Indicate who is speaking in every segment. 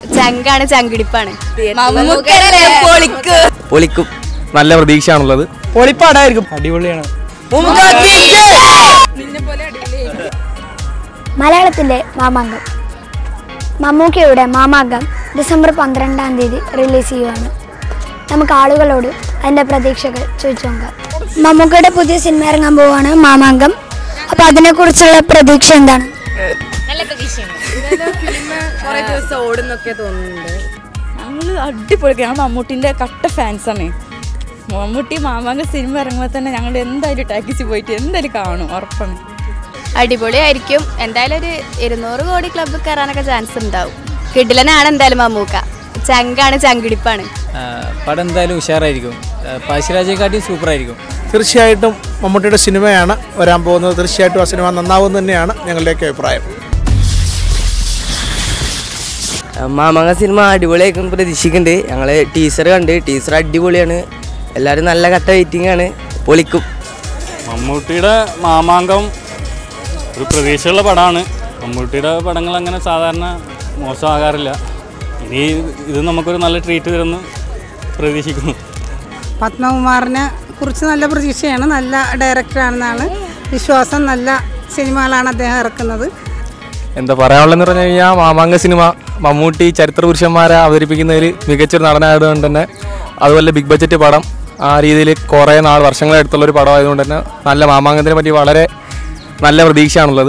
Speaker 1: ചങ്കാണ് ചങ്കിടിപ്പാണ്
Speaker 2: പൊളിക്കും നല്ല പ്രതീക്ഷയാണുള്ളത്
Speaker 3: പൊളിപ്പാടായിരിക്കും അടിപൊളിയാണ്
Speaker 4: മലയാളത്തിലെ മാമാങ്കം മമ്മൂക്കയുടെ മാമാങ്കം ഡിസംബർ പന്ത്രണ്ടാം തീയതി റിലീസ് ചെയ്യുവാണ് നമുക്ക് ആളുകളോട് അതിൻ്റെ പ്രതീക്ഷകൾ ചോദിച്ചു നോക്കാം മമ്മൂക്കയുടെ പുതിയ സിനിമ ഇറങ്ങാൻ പോവാണ് മാമാങ്കം അപ്പോൾ അതിനെക്കുറിച്ചുള്ള പ്രതീക്ഷ എന്താണ്
Speaker 1: കുറെ ദിവസം ഓടുന്നൊക്കെ തോന്നുന്നുണ്ട്
Speaker 5: ഞങ്ങൾ അടിപൊളി ഞാൻ മമ്മൂട്ടിൻ്റെ കട്ട ഫാൻസാണ് മമ്മൂട്ടി മാമാങ്ക സിനിമ ഇറങ്ങുമ്പോൾ തന്നെ ഞങ്ങൾ എന്തായാലും ടാക്സി പോയിട്ട് എന്തായാലും കാണും ഉറപ്പാണ്
Speaker 1: അടിപൊളിയായിരിക്കും എന്തായാലും ഒരു ഇരുന്നൂറ് കോടി ക്ലബ്ബ് കയറാനൊക്കെ ചാൻസ് ഉണ്ടാവും കിഡിലനാണ് എന്തായാലും മമ്മൂക്ക ചങ്കാണ് ചങ്കിടിപ്പാണ്
Speaker 2: പടം എന്തായാലും ഉഷാറായിരിക്കും പഴശ്ശിരാജയെക്കാട്ടി സൂപ്പറായിരിക്കും
Speaker 3: തീർച്ചയായിട്ടും മമ്മൂട്ടിയുടെ സിനിമയാണ് വരാൻ പോകുന്നത് തീർച്ചയായിട്ടും ആ സിനിമ നന്നാവും തന്നെയാണ് ഞങ്ങളുടെയൊക്കെ അഭിപ്രായം
Speaker 2: മാമങ്ങ സിനിമ അടിപൊളിയായിരിക്കും പ്രതീക്ഷിക്കുന്നുണ്ട് ഞങ്ങൾ ടീച്ചർ കണ്ട് ടീച്ചർ അടിപൊളിയാണ് എല്ലാവരും നല്ല കട്ട വെയിറ്റിംഗ് ആണ് പൊളിക്കും
Speaker 6: മമ്മൂട്ടിയുടെ മാമാങ്കം ഒരു പ്രതീക്ഷയുള്ള പടമാണ് മമ്മൂട്ടിയുടെ പടങ്ങൾ അങ്ങനെ സാധാരണ മോശമാകാറില്ല ഇനി ഇത് നമുക്കൊരു നല്ല ട്രീറ്റ് തരുമെന്ന് പ്രതീക്ഷിക്കുന്നു
Speaker 7: പത്മകുമാറിനെ കുറിച്ച് നല്ല പ്രതീക്ഷയാണ് നല്ല ഡയറക്ടറാണെന്നാണ് വിശ്വാസം നല്ല സിനിമകളാണ് അദ്ദേഹം ഇറക്കുന്നത്
Speaker 2: എന്താ പറയാനുള്ളതെന്ന് പറഞ്ഞു കഴിഞ്ഞാൽ മാമാങ്ക സിനിമ മമ്മൂട്ടി ചരിത്ര പുരുഷന്മാരെ അവതരിപ്പിക്കുന്നതിൽ മികച്ചൊരു നടനായതുകൊണ്ട് തന്നെ അതുപോലെ ബിഗ് ബഡ്ജറ്റ് പടം ആ രീതിയിൽ കുറേ നാൾ വർഷങ്ങളെടുത്തുള്ള ഒരു പടമായതുകൊണ്ട് തന്നെ നല്ല മാമാങ്കത്തിനെ പറ്റി വളരെ നല്ല പ്രതീക്ഷയാണുള്ളത്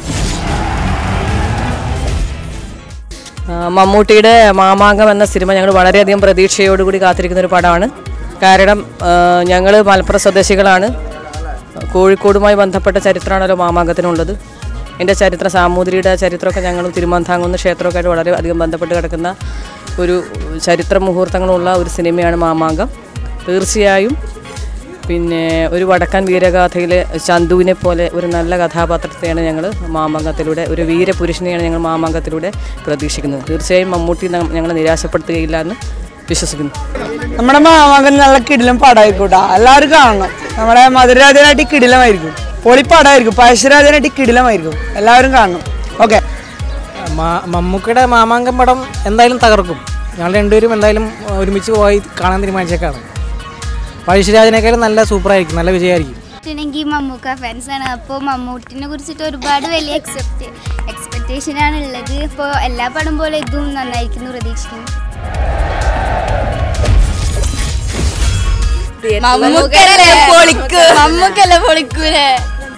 Speaker 8: മമ്മൂട്ടിയുടെ മാമാങ്കം എന്ന സിനിമ ഞങ്ങൾ വളരെയധികം പ്രതീക്ഷയോടുകൂടി കാത്തിരിക്കുന്ന ഒരു പടമാണ് കാരണം ഞങ്ങൾ മലപ്പുറം സ്വദേശികളാണ് കോഴിക്കോടുമായി ബന്ധപ്പെട്ട ചരിത്രമാണല്ലോ മാമാങ്കത്തിനുള്ളത് എൻ്റെ ചരിത്രം സാമൂതിരിയുടെ ചരിത്രമൊക്കെ ഞങ്ങളും തിരുമന്താങ്കുന്ന് ക്ഷേത്രമൊക്കെ ആയിട്ട് വളരെ അധികം ബന്ധപ്പെട്ട് കിടക്കുന്ന ഒരു ചരിത്ര മുഹൂർത്തങ്ങളുള്ള ഒരു സിനിമയാണ് മാമാങ്കം തീർച്ചയായും പിന്നെ ഒരു വടക്കൻ വീരഗാഥയിലെ ചന്തുവിനെ പോലെ ഒരു നല്ല കഥാപാത്രത്തെയാണ് ഞങ്ങൾ മാമാങ്കത്തിലൂടെ ഒരു വീരപുരുഷനെയാണ് ഞങ്ങൾ മാമാങ്കത്തിലൂടെ പ്രതീക്ഷിക്കുന്നത് തീർച്ചയായും മമ്മൂട്ടി നം- ഞങ്ങളെ നിരാശപ്പെടുത്തുകയില്ല എന്ന് വിശ്വസിക്കുന്നു
Speaker 7: നമ്മുടെ മാമാങ്കം നല്ല കിടിലം പടമായിരിക്കൂട്ടാ എല്ലാവരും കാണണം നമ്മുടെ മധുരരാജനായിട്ട് കിടിലമായിരിക്കും പൊളിപ്പടായിരിക്കും പഴശ്ശിരാജനായിട്ട് കിടിലമായിരിക്കും എല്ലാവരും കാണണം ഓക്കെ
Speaker 2: മമ്മൂക്കയുടെ മാമാങ്കം പടം എന്തായാലും തകർക്കും ഞങ്ങൾ രണ്ടുപേരും എന്തായാലും ഒരുമിച്ച് പോയി കാണാൻ തീരുമാനിച്ചേക്കാണ് പഴശ്ശിരാജനേക്കാളും നല്ല സൂപ്പറായിരിക്കും നല്ല വിജയമായിരിക്കും
Speaker 4: എനിക്ക് മമ്മൂക്ക ഫാൻസാണ് അപ്പോൾ മമ്മൂട്ടിനെ കുറിച്ചിട്ട് ഒരുപാട് വലിയ എക്സെപ്റ്റ് എക്സ്പെക്റ്റേഷൻ ആണ് ഉള്ളത് ഇപ്പോൾ എല്ലാ പടം പോലെ ഇതും നന്നായിരിക്കുന്നു പ്രതീക്ഷിക്കുന്നു
Speaker 1: മമ്മൂക്കല്ലേ പൊളിക്കൂ മമ്മൂക്കല്ലേ പൊളിക്കൂലേ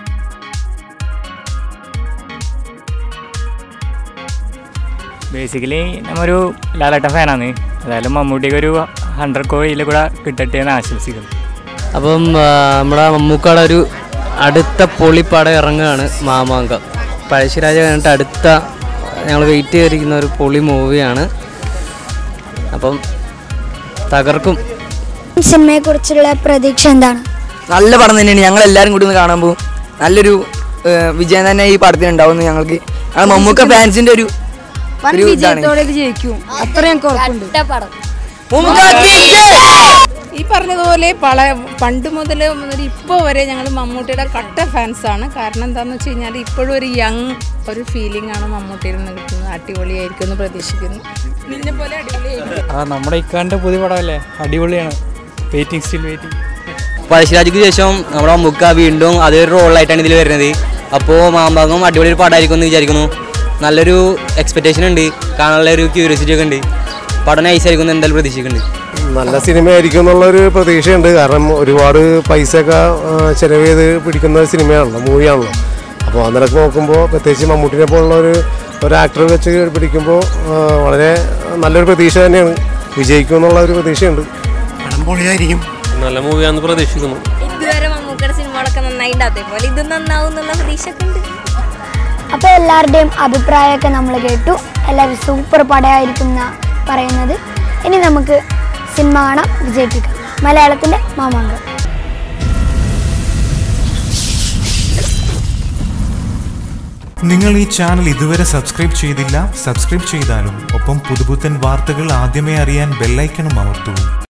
Speaker 6: ബേസിക്കലി നമ്മൊരു ലാലേട്ടൻ ഫാനാണ് ഏതായാലും മമ്മൂട്ടിക്ക് ഒരു ഹൺഡ്രഡ് കോടിയിൽ കൂടെ കിട്ടട്ടെ എന്ന് ആശംസിക്കുന്നു
Speaker 2: അപ്പം നമ്മുടെ മമ്മൂക്കാടെ ഒരു അടുത്ത പൊളിപ്പടം ഇറങ്ങുകയാണ് മാമാങ്കം പഴശ്ശിരാജ കഴിഞ്ഞിട്ട് അടുത്ത ഞങ്ങൾ വെയിറ്റ് ചെയ്തിരിക്കുന്ന ഒരു പൊളി മൂവിയാണ് അപ്പം തകർക്കും
Speaker 4: സിനിമയെക്കുറിച്ചുള്ള പ്രതീക്ഷ എന്താണ്
Speaker 8: നല്ല പടം തന്നെയാണ് ഞങ്ങൾ എല്ലാവരും കൂടി ഒന്ന് കാണാൻ പോകും നല്ലൊരു ഏഹ്, വിജയം തന്നെ ഈ പടത്തിന് ഉണ്ടാവും ഞങ്ങൾക്ക് ഞങ്ങൾ മമ്മൂക്ക ഫാൻസിന്റെ ഒരു ഒരു ഇതാണ്.
Speaker 7: ജയിക്കും അത്ര ഞങ്ങൾക്ക് ഉറപ്പുണ്ട്
Speaker 1: പടം
Speaker 5: ഈ പറഞ്ഞതുപോലെ പല പണ്ട് മുതൽ മുതൽ ഇപ്പോൾ വരെ ഞങ്ങൾ മമ്മൂട്ടിയുടെ കട്ട ഫാൻസാണ് കാരണം എന്താണെന്ന് വെച്ച് കഴിഞ്ഞാൽ ഇപ്പോഴും ഒരു യങ് ഒരു ഫീലിംഗ് ആണ് മമ്മൂട്ടിയിൽ നിന്ന് കിട്ടുന്നത് അടിപൊളിയായിരിക്കും എന്ന് പ്രതീക്ഷിക്കുന്നു നിന്നെ പോലെ അടിപൊളിയായിരിക്കും
Speaker 6: ആ നമ്മുടെ ഇക്കാൻ്റെ പുതിയ പടമല്ലേ അടിപൊളിയാണ് വെയിറ്റിംഗ് സ്റ്റിൽ വെയിറ്റിംഗ്
Speaker 2: പഴശ്ശിരാജയ്ക്ക് ശേഷം നമ്മുടെ മമ്മൂക്ക വീണ്ടും അതേ ഒരു റോളായിട്ടാണ് ഇതിൽ വരുന്നത് അപ്പോൾ മാമ്പാങ്കം അടിപൊളി ഒരു പടമായിരിക്കും എന്ന് വിചാരിക്കുന്നു നല്ലൊരു എക്സ്പെക്റ്റേഷൻ ഉണ്ട് കാണാനുള്ള ഒരു ക്യൂരിയോസിറ്റി ഒക്കെ ഉണ്ട് പടം നൈസായിരിക്കും എന്ന് എന്തായാലും പ്രതീക്ഷിക്കുന്നുണ്ട്
Speaker 9: നല്ല സിനിമയായിരിക്കും എന്നുള്ളൊരു പ്രതീക്ഷയുണ്ട് കാരണം ഒരുപാട് പൈസയൊക്കെ ആ, ചെലവ് ചെയ്ത് പിടിക്കുന്ന ഒരു സിനിമയാണല്ലോ മൂവിയാണല്ലോ അപ്പോൾ ആ നിലക്ക് നോക്കുമ്പോൾ പ്രത്യേകിച്ച് മമ്മൂട്ടിനെ പോലുള്ള ഒരു ഒരു ആക്ടർ വെച്ച് പിടിക്കുമ്പോൾ ആ, വളരെ നല്ലൊരു പ്രതീക്ഷ തന്നെയാണ് വിജയിക്കും എന്നുള്ള ഒരു പ്രതീക്ഷയുണ്ട്
Speaker 3: പടം പൊളിയായിരിക്കും
Speaker 6: നല്ല മൂവിയാണെന്ന് പ്രതീക്ഷിക്കുന്നു
Speaker 1: ഇതുവരെ മമ്മൂക്കയുടെ സിനിമകളൊക്കെ നന്നായിട്ട് അതേപോലെ ഇത് നന്നാവും എന്നുള്ള പ്രതീക്ഷ ഒക്കെ ഉണ്ട്
Speaker 4: അപ്പോൾ എല്ലാവരുടെയും അഭിപ്രായമൊക്കെ നമ്മൾ കേട്ടു എല്ലാവരും സൂപ്പർ പടമായിരിക്കും എന്നാ പറയുന്നത് ഇനി നമുക്ക് സിനിമ കാണാം വിജയിപ്പിക്കാം മലയാളത്തിൻ്റെ മാമാങ്കം
Speaker 10: നിങ്ങൾ ഈ ചാനൽ ഇതുവരെ സബ്സ്ക്രൈബ് ചെയ്തില്ല സബ്സ്ക്രൈബ് ചെയ്താലും ഒപ്പം പുതുപുത്തൻ വാർത്തകൾ ആദ്യമേ അറിയാൻ ബെല്ലൈക്കണും അമർത്തൂ